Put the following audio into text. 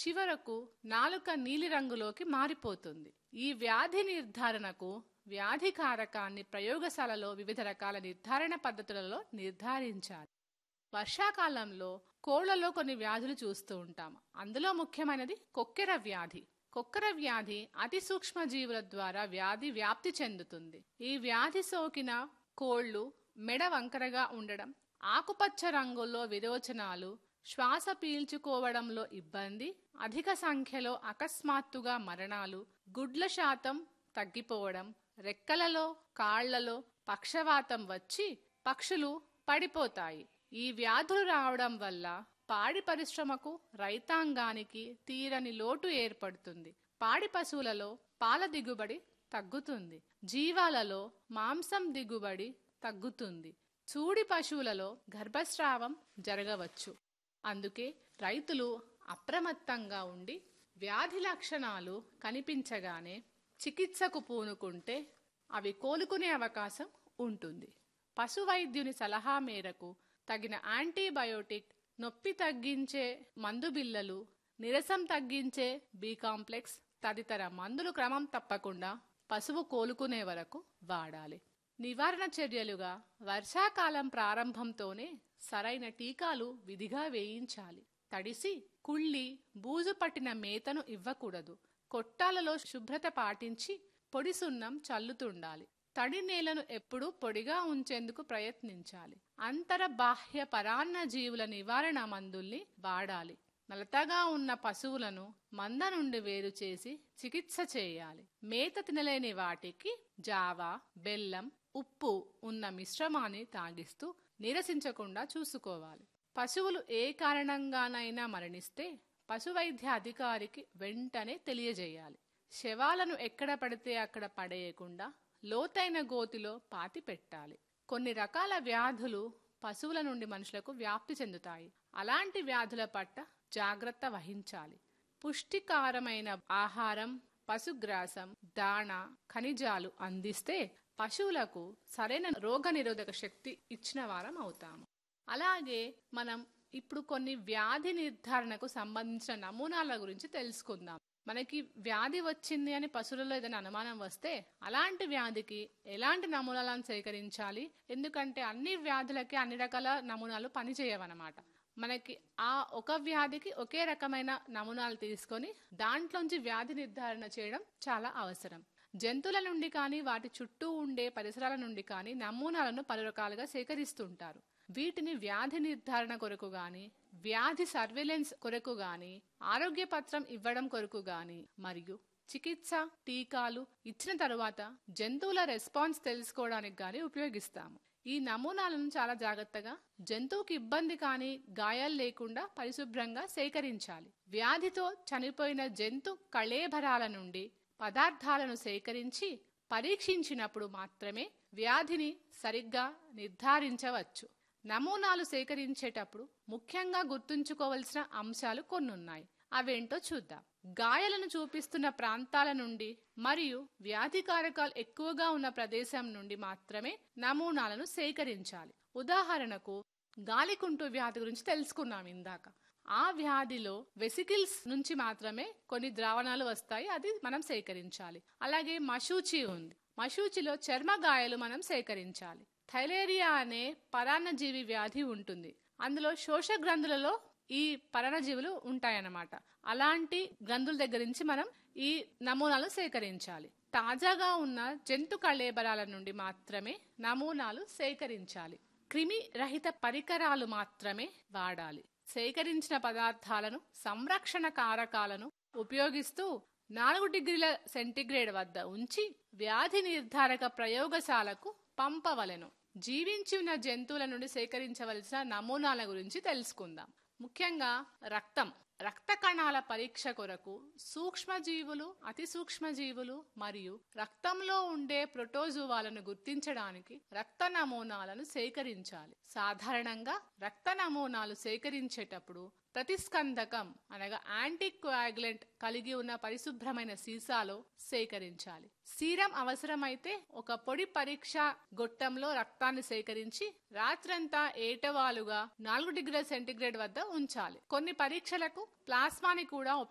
చివరకు నాలుక నీలిరంగులోకి మారిపోతుంది ఈ వ్యాధి నిర్ధారణకు వ్యాధి కారకాన్ని ప్రయోగశాలలో వివిధ రకాల నిర్ధారణ పద్ధతులలో నిర్ధారించాలి వర్షాకాలంలో కోళ్లలో కొన్ని వ్యాధులు చూస్తూ ఉంటాం అందులో ముఖ్యమైనది కొక్కెర వ్యాధి కొక్కెర వ్యాధి అతి సూక్ష్మ జీవుల ద్వారా వ్యాధి వ్యాప్తి చెందుతుంది ఈ వ్యాధి సోకిన కోళ్లు మెడ వంకరగా ఉండడం ఆకుపచ్చ రంగుల్లో విరోచనాలు శ్వాస పీల్చుకోవడంలో ఇబ్బంది అధిక సంఖ్యలో అకస్మాత్తుగా మరణాలు గుడ్ల శాతం తగ్గిపోవడం రెక్కలలో కాళ్లలో పక్షవాతం వచ్చి పక్షులు పడిపోతాయి ఈ వ్యాధులు రావడం వల్ల పాడి పరిశ్రమకు రైతాంగానికి తీరని లోటు ఏర్పడుతుంది పాడి పశువులలో పాల దిగుబడి తగ్గుతుంది జీవాలలో మాంసం దిగుబడి తగ్గుతుంది చూడి పశువులలో గర్భస్రావం జరగవచ్చు అందుకే రైతులు అప్రమత్తంగా ఉండి వ్యాధి లక్షణాలు కనిపించగానే చికిత్సకు పూనుకుంటే అవి కోలుకునే అవకాశం ఉంటుంది పశు వైద్యుని సలహా మేరకు తగిన యాంటీబయోటిక్ నొప్పి తగ్గించే మందు బిల్లలు నిరసం తగ్గించే బి కాంప్లెక్స్ తదితర మందులు క్రమం తప్పకుండా పశువు కోలుకునే వరకు వాడాలి నివారణ చర్యలుగా వర్షాకాలం ప్రారంభంతోనే సరైన టీకాలు విధిగా వేయించాలి తడిసి కుళ్ళి బూజు పట్టిన మేతను ఇవ్వకూడదు కొట్టాలలో శుభ్రత పాటించి పొడి సున్నం చల్లుతుండాలి తడి నేలను ఎప్పుడూ పొడిగా ఉంచేందుకు ప్రయత్నించాలి అంతర బాహ్య పరాన్న జీవుల నివారణ మందుల్ని వాడాలి నలతగా ఉన్న పశువులను మంద నుండి వేరు చేసి చికిత్స చేయాలి మేత తినలేని వాటికి జావా బెల్లం ఉప్పు ఉన్న మిశ్రమాన్ని తాగిస్తూ నీరసించకుండా చూసుకోవాలి పశువులు ఏ కారణంగానైనా మరణిస్తే పశువైద్య అధికారికి వెంటనే తెలియజేయాలి శవాలను ఎక్కడ పడితే అక్కడ పడేయకుండా లోతైన గోతిలో పాతి పెట్టాలి కొన్ని రకాల వ్యాధులు పశువుల నుండి మనుషులకు వ్యాప్తి చెందుతాయి అలాంటి వ్యాధుల పట్ల జాగ్రత్త వహించాలి పుష్టికారమైన ఆహారం పశుగ్రాసం దాణ ఖనిజాలు అందిస్తే పశువులకు సరైన రోగ నిరోధక శక్తి ఇచ్చిన వారం అవుతాము అలాగే మనం ఇప్పుడు కొన్ని వ్యాధి నిర్ధారణకు సంబంధించిన నమూనాల గురించి తెలుసుకుందాం మనకి వ్యాధి వచ్చింది అని పశువులలో ఏదైనా అనుమానం వస్తే అలాంటి వ్యాధికి ఎలాంటి నమూనాలను సేకరించాలి ఎందుకంటే అన్ని వ్యాధులకి అన్ని రకాల నమూనాలు పనిచేయవన్నమాట మనకి ఆ ఒక వ్యాధికి ఒకే రకమైన నమూనాలు తీసుకొని దాంట్లోంచి వ్యాధి నిర్ధారణ చేయడం చాలా అవసరం జంతువుల నుండి కానీ వాటి చుట్టూ ఉండే పరిసరాల నుండి కానీ నమూనాలను పలు రకాలుగా సేకరిస్తుంటారు వీటిని వ్యాధి నిర్ధారణ కొరకు గాని వ్యాధి సర్వేలెన్స్ కొరకు గాని ఆరోగ్య పత్రం ఇవ్వడం కొరకు గాని మరియు చికిత్స టీకాలు ఇచ్చిన తరువాత జంతువుల రెస్పాన్స్ తెలుసుకోవడానికి గాని ఉపయోగిస్తాము ఈ నమూనాలను చాలా జాగ్రత్తగా జంతువుకి ఇబ్బంది కానీ గాయాలు లేకుండా పరిశుభ్రంగా సేకరించాలి వ్యాధితో చనిపోయిన జంతు కళేభరాల నుండి పదార్థాలను సేకరించి పరీక్షించినప్పుడు మాత్రమే వ్యాధిని సరిగ్గా నిర్ధారించవచ్చు నమూనాలు సేకరించేటప్పుడు ముఖ్యంగా గుర్తుంచుకోవలసిన అంశాలు కొన్నున్నాయి అవేంటో చూద్దాం గాయాలను చూపిస్తున్న ప్రాంతాల నుండి మరియు వ్యాధి కారకాలు ఎక్కువగా ఉన్న ప్రదేశం నుండి మాత్రమే నమూనాలను సేకరించాలి ఉదాహరణకు గాలికుంటు వ్యాధి గురించి తెలుసుకున్నాం ఇందాక ఆ వ్యాధిలో వెసికిల్స్ నుంచి మాత్రమే కొన్ని ద్రావణాలు వస్తాయి అది మనం సేకరించాలి అలాగే మశూచి ఉంది మశూచిలో చర్మ గాయాలు మనం సేకరించాలి థైలేరియా అనే పరాన్నజీవి వ్యాధి ఉంటుంది అందులో శోష గ్రంథులలో ఈ పరాన్నజీవులు ఉంటాయన్నమాట అలాంటి గ్రంథుల దగ్గర నుంచి మనం ఈ నమూనాలు సేకరించాలి తాజాగా ఉన్న జంతు కళేబరాల నుండి మాత్రమే నమూనాలు సేకరించాలి క్రిమి రహిత పరికరాలు మాత్రమే వాడాలి సేకరించిన పదార్థాలను సంరక్షణ కారకాలను ఉపయోగిస్తూ నాలుగు డిగ్రీల సెంటీగ్రేడ్ వద్ద ఉంచి వ్యాధి నిర్ధారక ప్రయోగశాలకు పంపవలెను జీవించి ఉన్న జంతువుల నుండి సేకరించవలసిన నమూనాల గురించి తెలుసుకుందాం ముఖ్యంగా రక్తం రక్త కణాల పరీక్ష కొరకు సూక్ష్మజీవులు అతి సూక్ష్మజీవులు మరియు రక్తంలో ఉండే ప్రోటోజువాలను గుర్తించడానికి రక్త నమూనాలను సేకరించాలి సాధారణంగా రక్త నమూనాలు సేకరించేటప్పుడు ప్రతిస్కందకం అనగా యాంటీకోయాగులెంట్ కలిగి ఉన్న పరిశుభ్రమైన సీసాలో సేకరించాలి సీరం అవసరమైతే ఒక పొడి పరీక్ష గొట్టంలో రక్తాన్ని సేకరించి రాత్రంతా ఏటవాలుగా నాలుగు డిగ్రీల సెంటీగ్రేడ్ వద్ద ఉంచాలి కొన్ని పరీక్షలకు ప్లాస్మాని కూడా